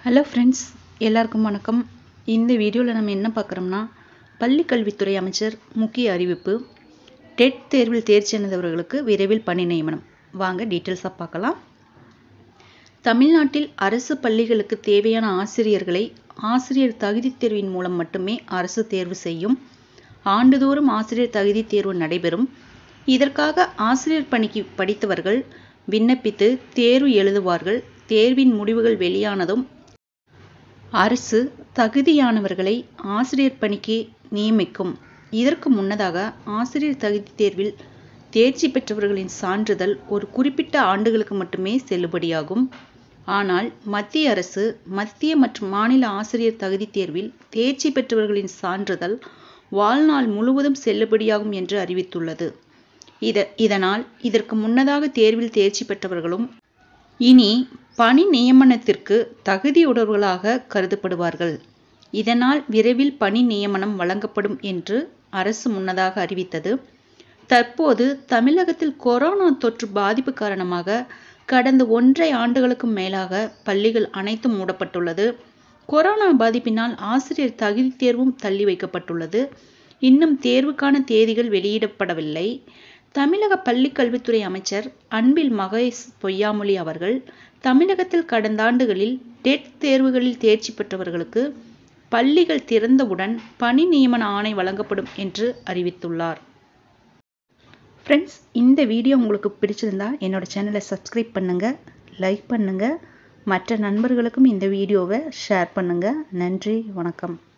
hello friends எல்லாருக்கும் வணக்கம் இந்த வீடியோவில் நம்ம என்ன பார்க்குறோம்னா பள்ளி கல்வித்துறை அமைச்சர் முக்கிய அறிவிப்பு டெட் தேர்வில் தேர்ச்சி அடைந்தவர்களுக்கு விரைவில் பணி நியமனம் வாங்க டீட்டெயில்ஸாக பார்க்கலாம் தமிழ்நாட்டில் அரசு பள்ளிகளுக்கு தேவையான ஆசிரியர்களை ஆசிரியர் தகுதித் தேர்வின் மூலம் மட்டுமே அரசு தேர்வு செய்யும் ஆண்டுதோறும் ஆசிரியர் தகுதித் தேர்வு நடைபெறும் இதற்காக ஆசிரியர் பணிக்கு படித்தவர்கள் விண்ணப்பித்து தேர்வு எழுதுவார்கள் தேர்வின் முடிவுகள் வெளியானதும் அரசு தகுதியானவர்களை ஆசிரியர் பணிக்கு நியமிக்கும் இதற்கு முன்னதாக ஆசிரியர் தகுதி தேர்வில் தேர்ச்சி பெற்றவர்களின் சான்றிதழ் ஒரு குறிப்பிட்ட ஆண்டுகளுக்கு மட்டுமே செல்லுபடியாகும் ஆனால் மத்திய அரசு மத்திய மற்றும் மாநில ஆசிரியர் தகுதி தேர்வில் தேர்ச்சி பெற்றவர்களின் சான்றிதழ் வாழ்நாள் முழுவதும் செல்லுபடியாகும் என்று அறிவித்துள்ளது இத இதனால் இதற்கு முன்னதாக தேர்வில் தேர்ச்சி பெற்றவர்களும் இனி பணி நியமனத்திற்கு தகுதியுடையவர்களாக கருதப்படுவார்கள் இதனால் விரைவில் பணி நியமனம் வழங்கப்படும் என்று அரசு முன்னதாக அறிவித்தது தற்போது தமிழகத்தில் கொரோனா தொற்று பாதிப்பு காரணமாக கடந்த ஒன்றை ஆண்டுகளுக்கும் மேலாக பள்ளிகள் அனைத்தும் மூடப்பட்டுள்ளது கொரோனா பாதிப்பினால் ஆசிரியர் தகுதி தேர்வும் தள்ளி வைக்கப்பட்டுள்ளது இன்னும் தேர்வுக்கான தேதிகள் வெளியிடப்படவில்லை தமிழக பள்ளிக் கல்வித்துறை அமைச்சர் அன்பில் மகேஷ் பொய்யாமொழி அவர்கள் தமிழகத்தில் கடந்த ஆண்டுகளில் டெட் தேர்வுகளில் தேர்ச்சி பெற்றவர்களுக்கு பள்ளிகள் திறந்தவுடன் பணி நியமன ஆணை வழங்கப்படும் என்று அறிவித்துள்ளார் ஃப்ரெண்ட்ஸ் இந்த வீடியோ உங்களுக்கு பிடிச்சிருந்தா என்னோட சேனலை சப்ஸ்கிரைப் பண்ணுங்கள் லைக் பண்ணுங்கள் மற்ற நண்பர்களுக்கும் இந்த வீடியோவை ஷேர் பண்ணுங்கள் நன்றி வணக்கம்